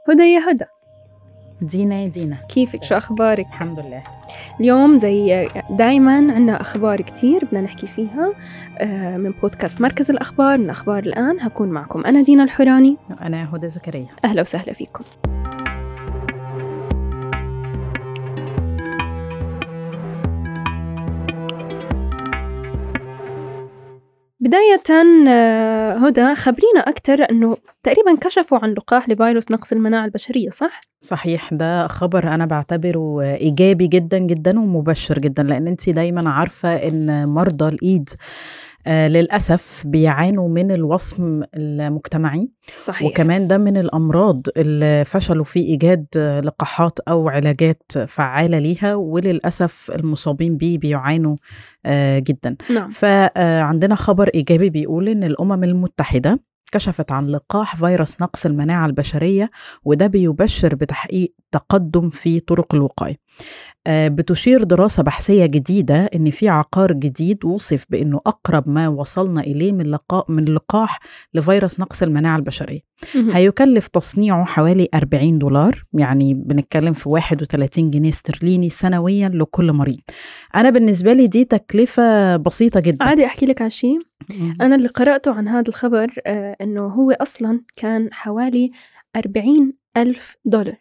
هدى يا هدى دينا يا دينا كيفك شو أخبارك؟ الحمد لله اليوم زي دايما عنا أخبار كتير بدنا نحكي فيها آه، من بودكاست مركز الأخبار من أخبار الآن هكون معكم أنا دينا الحوراني أنا هدى زكريا أهلا وسهلا فيكم بداية آه، هدى خبرينا أكثر أنه تقريبا كشفوا عن لقاح لفيروس نقص المناعة البشرية صح؟ صحيح ده خبر أنا بعتبره إيجابي جدا جدا ومبشر جدا لأن أنت دايما عارفة أن مرضى الإيد آه للأسف بيعانوا من الوصم المجتمعي صحيح وكمان ده من الأمراض اللي فشلوا في إيجاد لقاحات أو علاجات فعالة ليها وللأسف المصابين بيه بيعانوا آه جدا نعم فعندنا خبر إيجابي بيقول إن الأمم المتحدة كشفت عن لقاح فيروس نقص المناعة البشرية وده بيبشر بتحقيق تقدم في طرق الوقاية آه، بتشير دراسة بحثية جديدة إن في عقار جديد وصف بإنه أقرب ما وصلنا إليه من لقاء من لقاح لفيروس نقص المناعة البشرية مهم. هيكلف تصنيعه حوالي 40 دولار يعني بنتكلم في 31 جنيه استرليني سنويا لكل مريض أنا بالنسبة لي دي تكلفة بسيطة جدا عادي أحكي لك على شيء أنا اللي قرأته عن هذا الخبر آه، أنه هو أصلا كان حوالي 40 ألف دولار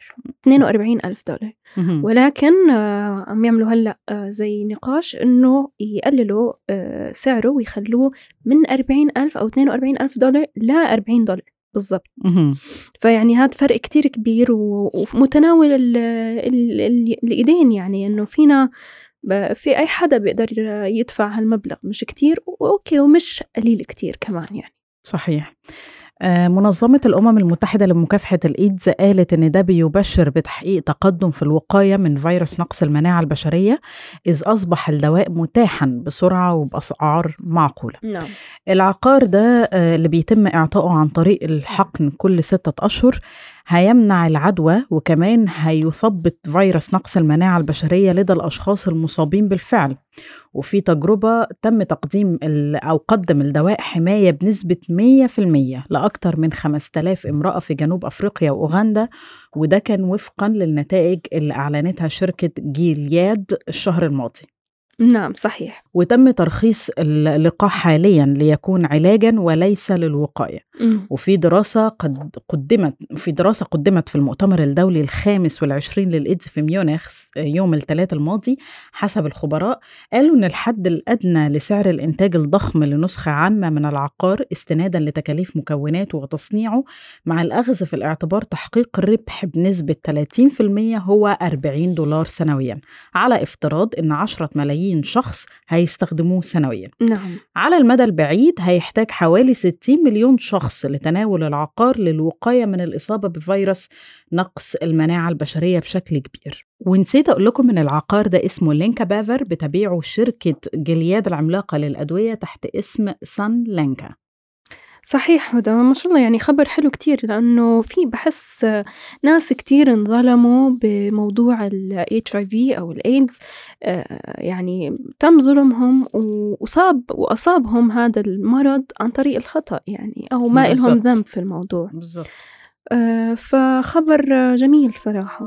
42 ألف دولار مهم. ولكن آه، عم يعملوا هلا آه، زي نقاش انه يقللوا آه، سعره ويخلوه من 40 ألف أو 42 ألف دولار ل 40 دولار بالضبط مهم. فيعني هذا فرق كتير كبير و- وفي متناول ال- ال- ال- الإيدين يعني إنه فينا ب- في أي حدا بيقدر يدفع هالمبلغ مش كتير وأوكي ومش قليل كتير كمان يعني صحيح آه، منظمة الأمم المتحدة لمكافحة الإيدز قالت إن ده بيبشر بتحقيق تقدم في الوقاية من فيروس نقص المناعة البشرية إذ أصبح الدواء متاحا بسرعة وبأسعار معقولة نعم العقار ده آه، اللي بيتم إعطائه عن طريق الحقن كل ستة أشهر هيمنع العدوى وكمان هيثبط فيروس نقص المناعة البشرية لدى الأشخاص المصابين بالفعل وفي تجربة تم تقديم ال- أو قدم الدواء حماية بنسبة 100% لأكثر من 5000 امرأة في جنوب أفريقيا وأوغندا وده كان وفقا للنتائج اللي أعلنتها شركة جيلياد الشهر الماضي نعم صحيح وتم ترخيص اللقاح حاليا ليكون علاجا وليس للوقايه مم. وفي دراسه قد قدمت في دراسه قدمت في المؤتمر الدولي الخامس والعشرين للايدز في ميونخ يوم الثلاثاء الماضي حسب الخبراء قالوا ان الحد الادنى لسعر الانتاج الضخم لنسخه عامه من العقار استنادا لتكاليف مكوناته وتصنيعه مع الاخذ في الاعتبار تحقيق الربح بنسبه 30% هو 40 دولار سنويا على افتراض ان 10 ملايين شخص هيستخدموه سنويا نعم على المدى البعيد هيحتاج حوالي 60 مليون شخص لتناول العقار للوقاية من الإصابة بفيروس نقص المناعة البشرية بشكل كبير ونسيت أقول لكم إن العقار ده اسمه لينكا بافر بتبيعه شركة جلياد العملاقة للأدوية تحت اسم سان لينكا صحيح هدى ما شاء الله يعني خبر حلو كتير لأنه في بحس آه، ناس كتير انظلموا بموضوع ال HIV أو الإيدز آه، يعني تم ظلمهم وأصاب وأصابهم هذا المرض عن طريق الخطأ يعني أو ما إلهم بالظبط. ذنب في الموضوع بالظبط آه، فخبر آه، جميل صراحة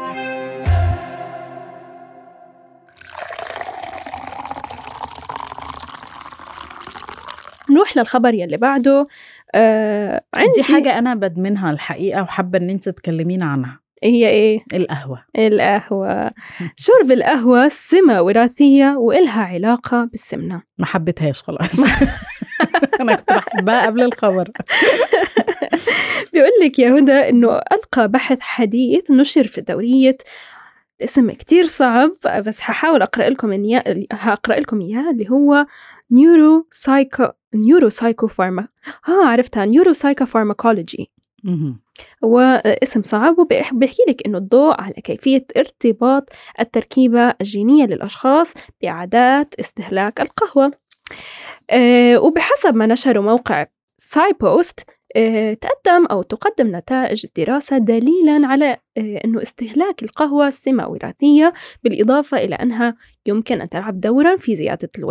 نروح للخبر يلي بعده آه عندي دي حاجة أنا بدمنها الحقيقة وحابة إن أنت تكلمينا عنها هي ايه القهوة القهوة شرب القهوة سمة وراثية وإلها علاقة بالسمنة ما حبيتهاش خلاص أنا كنت بحبها قبل الخبر بيقول لك يا هدى إنه ألقى بحث حديث نشر في دورية اسم كتير صعب بس هحاول أقرأ لكم إياه هقرأ لكم إياه اللي هو نيورو سايكو نيورو سايكو فارما ها عرفتها نيورو سايكو فارماكولوجي مهم. هو اسم صعب وبيحكي لك إنه الضوء على كيفية ارتباط التركيبة الجينية للأشخاص بعادات استهلاك القهوة أه وبحسب ما نشره موقع ساي بوست أه تقدم أو تقدم نتائج الدراسة دليلا على أه أنه استهلاك القهوة سمة وراثية بالإضافة إلى أنها يمكن أن تلعب دورا في زيادة الوزن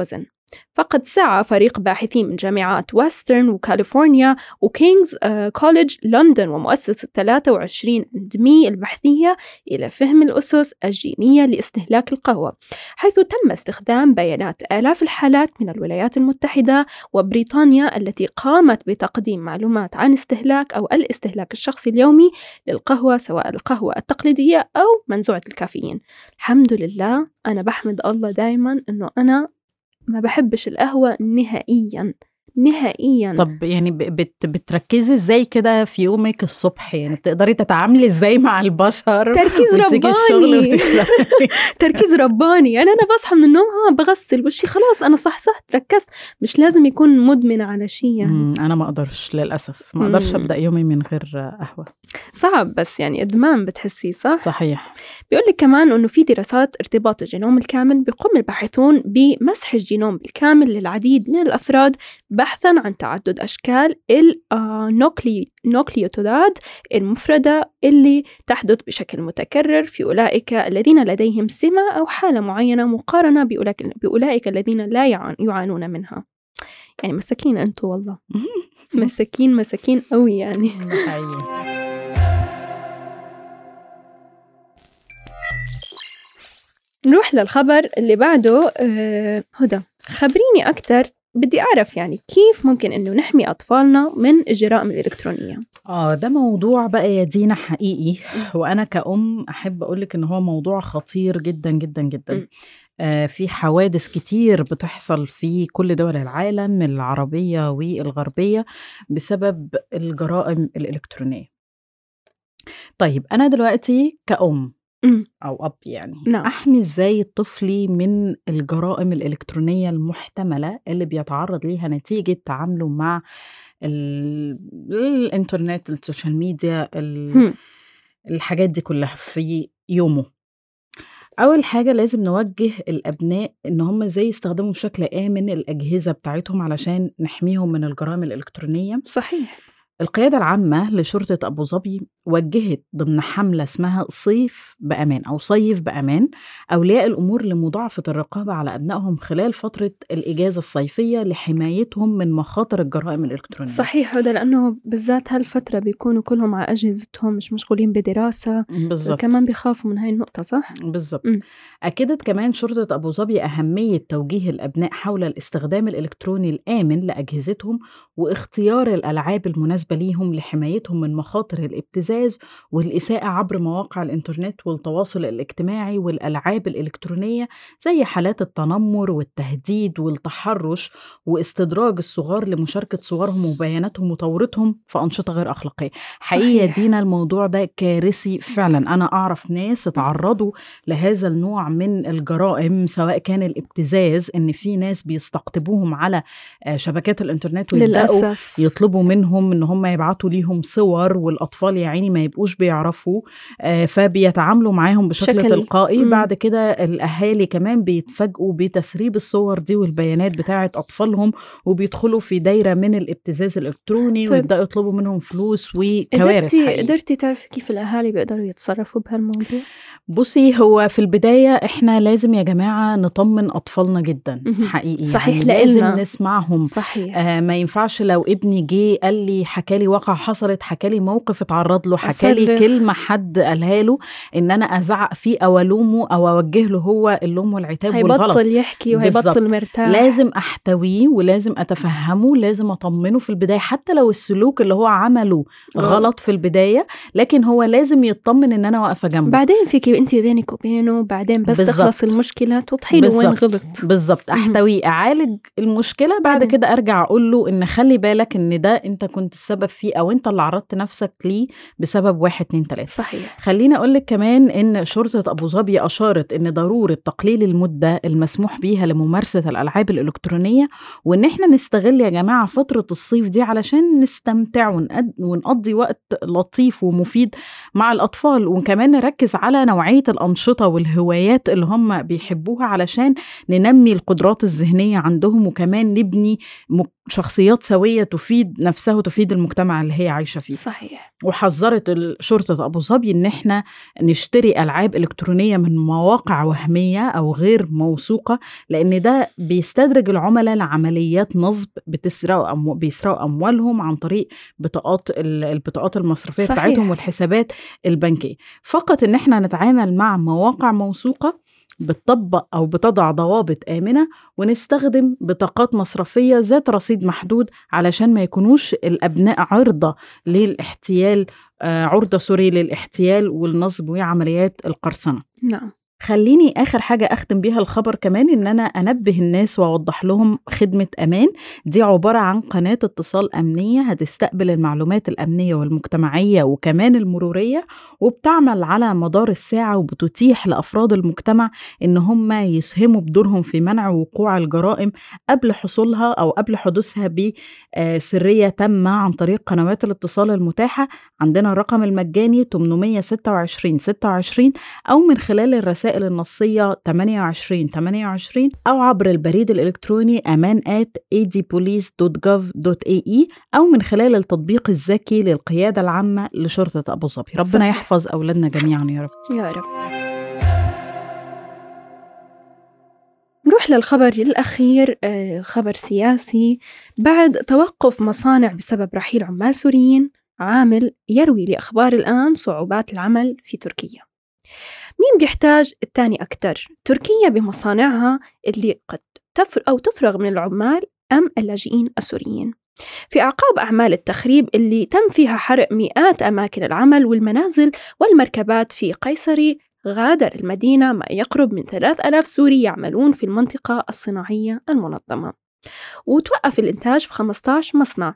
فقد سعى فريق باحثين من جامعات ويسترن وكاليفورنيا وكينغز آه، كوليدج لندن ومؤسسة 23 أندمي البحثية إلى فهم الأسس الجينية لاستهلاك القهوة حيث تم استخدام بيانات آلاف الحالات من الولايات المتحدة وبريطانيا التي قامت بتقديم معلومات عن استهلاك أو الاستهلاك الشخصي اليومي للقهوة سواء القهوة التقليدية أو منزوعة الكافيين الحمد لله أنا بحمد الله دايما أنه أنا ما بحبش القهوة نهائيا نهائيا طب يعني بت بتركزي ازاي كده في يومك الصبح يعني بتقدري تتعاملي ازاي مع البشر تركيز رباني تركيز رباني انا انا بصحى من النوم ها بغسل وشي خلاص انا صح صح ركزت مش لازم يكون مدمن على شيء يعني انا ما اقدرش للاسف ما اقدرش ابدا يومي من غير قهوه صعب بس يعني ادمان بتحسيه صح صحيح بيقول لك كمان انه في دراسات ارتباط الجينوم الكامل بيقوم الباحثون بمسح الجينوم بالكامل للعديد من الافراد بحثا عن تعدد أشكال النوكليوتودات المفردة اللي تحدث بشكل متكرر في أولئك الذين لديهم سمة أو حالة معينة مقارنة بأولئك الذين لا يعانون منها يعني مساكين أنتوا والله مساكين مساكين قوي يعني نروح للخبر اللي بعده آه هدى خبريني أكثر بدي أعرف يعني كيف ممكن إنه نحمي أطفالنا من الجرائم الإلكترونية؟ آه ده موضوع بقى يا دينا حقيقي وأنا كأم أحب أقولك إن هو موضوع خطير جدا جدا جدا آه في حوادث كتير بتحصل في كل دول العالم العربية والغربية بسبب الجرائم الإلكترونية طيب أنا دلوقتي كأم أو أب يعني نعم. أحمي إزاي طفلي من الجرائم الإلكترونية المحتملة اللي بيتعرض ليها نتيجة تعامله مع الإنترنت السوشيال ميديا الحاجات دي كلها في يومه أول حاجة لازم نوجه الأبناء إن هم إزاي يستخدموا بشكل آمن الأجهزة بتاعتهم علشان نحميهم من الجرائم الإلكترونية صحيح القيادة العامة لشرطة أبو ظبي وجهت ضمن حملة اسمها صيف بأمان أو صيف بأمان أولياء الأمور لمضاعفة الرقابة على أبنائهم خلال فترة الإجازة الصيفية لحمايتهم من مخاطر الجرائم الإلكترونية صحيح هذا لأنه بالذات هالفترة بيكونوا كلهم على أجهزتهم مش مشغولين بدراسة بالزبط. كمان بيخافوا من هاي النقطة صح؟ بالضبط أكدت كمان شرطة أبو ظبي أهمية توجيه الأبناء حول الاستخدام الإلكتروني الآمن لأجهزتهم واختيار الألعاب المناسبة ليهم لحمايتهم من مخاطر الابتزاز والإساءة عبر مواقع الإنترنت والتواصل الاجتماعي والألعاب الإلكترونية زي حالات التنمر والتهديد والتحرش واستدراج الصغار لمشاركة صورهم وبياناتهم وتورطهم في أنشطة غير أخلاقية حقيقة دينا الموضوع ده كارثي فعلا أنا أعرف ناس اتعرضوا لهذا النوع من الجرائم سواء كان الابتزاز ان في ناس بيستقطبوهم على آه، شبكات الانترنت ويبداوا يطلبوا منهم ان هم يبعتوا ليهم صور والاطفال يا عيني ما يبقوش بيعرفوا آه، فبيتعاملوا معاهم بشكل شكل. تلقائي مم. بعد كده الاهالي كمان بيتفاجئوا بتسريب الصور دي والبيانات بتاعه اطفالهم وبيدخلوا في دايره من الابتزاز الالكتروني طيب. ويبداوا يطلبوا منهم فلوس وكوارث قدرتي قدرتي تعرفي كيف الاهالي بيقدروا يتصرفوا بهالموضوع بصي هو في البدايه احنا لازم يا جماعه نطمن اطفالنا جدا حقيقي صحيح يعني لازم نسمعهم صحيح آه ما ينفعش لو ابني جه قال لي حكى لي واقع حصلت حكى لي موقف اتعرض له حكى لي كلمه حد قالها له ان انا ازعق فيه او الومه او اوجه له هو اللوم والعتاب والغلط هيبطل يحكي وهيبطل مرتاح لازم احتويه ولازم اتفهمه لازم اطمنه في البدايه حتى لو السلوك اللي هو عمله غلط في البدايه لكن هو لازم يطمن ان انا واقفه جنبه بعدين فيكي انت بينك وبينه بعدين بس بالزبط. تخلص المشكله توضحي له وين غلط بالظبط احتويه اعالج المشكله بعد كده ارجع اقول له ان خلي بالك ان ده انت كنت السبب فيه او انت اللي عرضت نفسك ليه بسبب واحد اتنين تلاته صحيح خليني اقول لك كمان ان شرطه ابو ظبي اشارت ان ضروره تقليل المده المسموح بيها لممارسه الالعاب الالكترونيه وان احنا نستغل يا جماعه فتره الصيف دي علشان نستمتع ونقضي وقت لطيف ومفيد مع الاطفال وكمان نركز على نوعيه الانشطه والهوايات اللي هم بيحبوها علشان ننمي القدرات الذهنيه عندهم وكمان نبني شخصيات سوية تفيد نفسها وتفيد المجتمع اللي هي عايشة فيه صحيح وحذرت شرطة أبو ظبي إن إحنا نشتري ألعاب إلكترونية من مواقع وهمية أو غير موثوقة لأن ده بيستدرج العملاء لعمليات نصب بتسرق أمو بيسرقوا أموالهم عن طريق بطاقات البطاقات المصرفية صحيح. بتاعتهم والحسابات البنكية فقط إن إحنا نتعامل مع مواقع موثوقة بتطبق أو بتضع ضوابط آمنة ونستخدم بطاقات مصرفية ذات رصيد محدود علشان ما يكونوش الأبناء عرضة للاحتيال آه، عرضة سوري للاحتيال والنصب وعمليات القرصنة نعم خليني اخر حاجه اختم بيها الخبر كمان ان انا انبه الناس واوضح لهم خدمه امان دي عباره عن قناه اتصال امنيه هتستقبل المعلومات الامنيه والمجتمعيه وكمان المروريه وبتعمل على مدار الساعه وبتتيح لافراد المجتمع ان هم يسهموا بدورهم في منع وقوع الجرائم قبل حصولها او قبل حدوثها بسريه تامه عن طريق قنوات الاتصال المتاحه عندنا الرقم المجاني 826 26 او من خلال الرسائل الرسائل النصية 28 28 أو عبر البريد الإلكتروني أمان at adpolice.gov.ae أو من خلال التطبيق الذكي للقيادة العامة لشرطة أبو ظبي ربنا صحيح. يحفظ أولادنا جميعا يا رب يا رب نروح للخبر الأخير آه، خبر سياسي بعد توقف مصانع بسبب رحيل عمال سوريين عامل يروي لأخبار الآن صعوبات العمل في تركيا مين بيحتاج التاني أكتر؟ تركيا بمصانعها اللي قد تفر أو تفرغ من العمال أم اللاجئين السوريين؟ في أعقاب أعمال التخريب اللي تم فيها حرق مئات أماكن العمل والمنازل والمركبات في قيصري غادر المدينة ما يقرب من ثلاث ألاف سوري يعملون في المنطقة الصناعية المنظمة وتوقف الإنتاج في 15 مصنع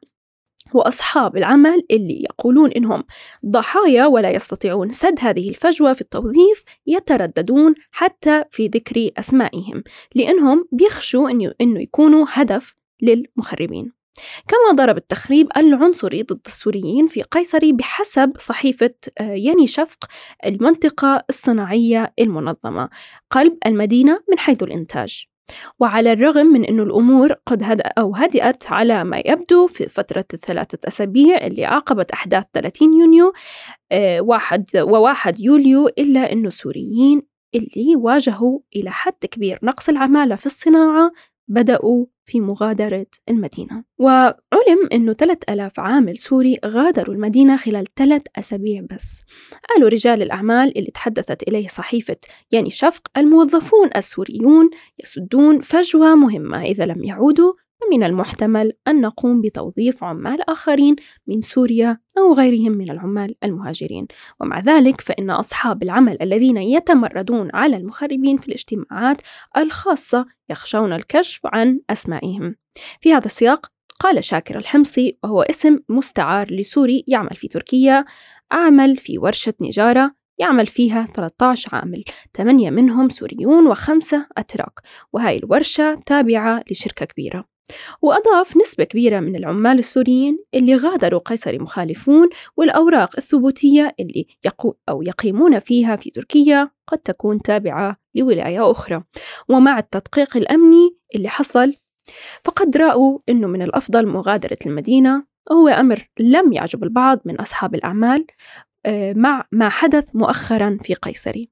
وأصحاب العمل اللي يقولون إنهم ضحايا ولا يستطيعون سد هذه الفجوة في التوظيف يترددون حتى في ذكر أسمائهم لأنهم بيخشوا إنه, إنه يكونوا هدف للمخربين كما ضرب التخريب العنصري ضد السوريين في قيصري بحسب صحيفة آه، يني شفق المنطقة الصناعية المنظمة قلب المدينة من حيث الإنتاج وعلى الرغم من أن الأمور قد هدأ أو هدأت على ما يبدو في فترة الثلاثة أسابيع اللي عاقبت أحداث 30 يونيو آه، واحد وواحد يوليو إلا أن السوريين اللي واجهوا إلى حد كبير نقص العمالة في الصناعة بدأوا في مغادرة المدينة وعلم أنه 3000 عامل سوري غادروا المدينة خلال ثلاث أسابيع بس قالوا رجال الأعمال اللي تحدثت إليه صحيفة يعني شفق الموظفون السوريون يسدون فجوة مهمة إذا لم يعودوا فمن المحتمل أن نقوم بتوظيف عمال آخرين من سوريا أو غيرهم من العمال المهاجرين ومع ذلك فإن أصحاب العمل الذين يتمردون على المخربين في الاجتماعات الخاصة يخشون الكشف عن أسمائهم في هذا السياق قال شاكر الحمصي وهو اسم مستعار لسوري يعمل في تركيا أعمل في ورشة نجارة يعمل فيها 13 عامل 8 منهم سوريون وخمسة أتراك وهاي الورشة تابعة لشركة كبيرة وأضاف نسبة كبيرة من العمال السوريين اللي غادروا قيصر مخالفون والأوراق الثبوتية اللي يقو أو يقيمون فيها في تركيا قد تكون تابعة لولاية أخرى ومع التدقيق الأمني اللي حصل فقد رأوا أنه من الأفضل مغادرة المدينة وهو أمر لم يعجب البعض من أصحاب الأعمال آه، مع ما حدث مؤخرا في قيصري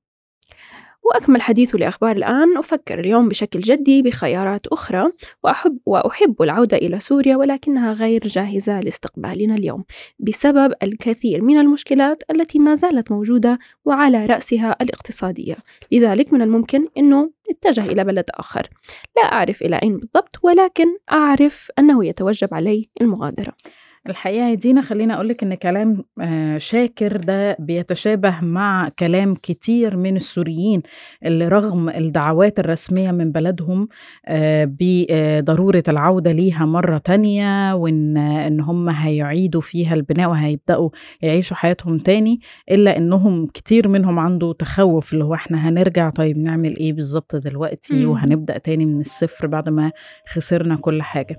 وأكمل حديث لأخبار الآن أفكر اليوم بشكل جدي بخيارات أخرى وأحب وأحب العودة إلى سوريا ولكنها غير جاهزة لاستقبالنا اليوم بسبب الكثير من المشكلات التي ما زالت موجودة وعلى رأسها الاقتصادية لذلك من الممكن أنه اتجه إلى بلد آخر لا أعرف إلى أين بالضبط ولكن أعرف أنه يتوجب علي المغادرة الحقيقة يا دينا خليني أقولك إن كلام آه، شاكر ده بيتشابه مع كلام كتير من السوريين اللي رغم الدعوات الرسمية من بلدهم آه، بضرورة العودة ليها مرة تانية وإن إن هم هيعيدوا فيها البناء وهيبدأوا يعيشوا حياتهم تاني إلا إنهم كتير منهم عنده تخوف اللي هو إحنا هنرجع طيب نعمل إيه بالظبط دلوقتي وهنبدأ تاني من الصفر بعد ما خسرنا كل حاجة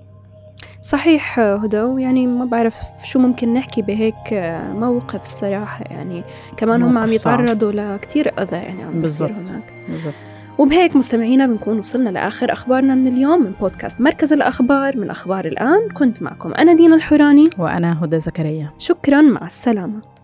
صحيح هدى يعني ما بعرف شو ممكن نحكي بهيك موقف الصراحة يعني كمان هم عم يتعرضوا لكتير أذى يعني عم بصير هناك بالضبط وبهيك مستمعينا بنكون وصلنا لآخر أخبارنا من اليوم من بودكاست مركز الأخبار من أخبار الآن كنت معكم أنا دينا الحوراني وأنا هدى زكريا شكرا مع السلامة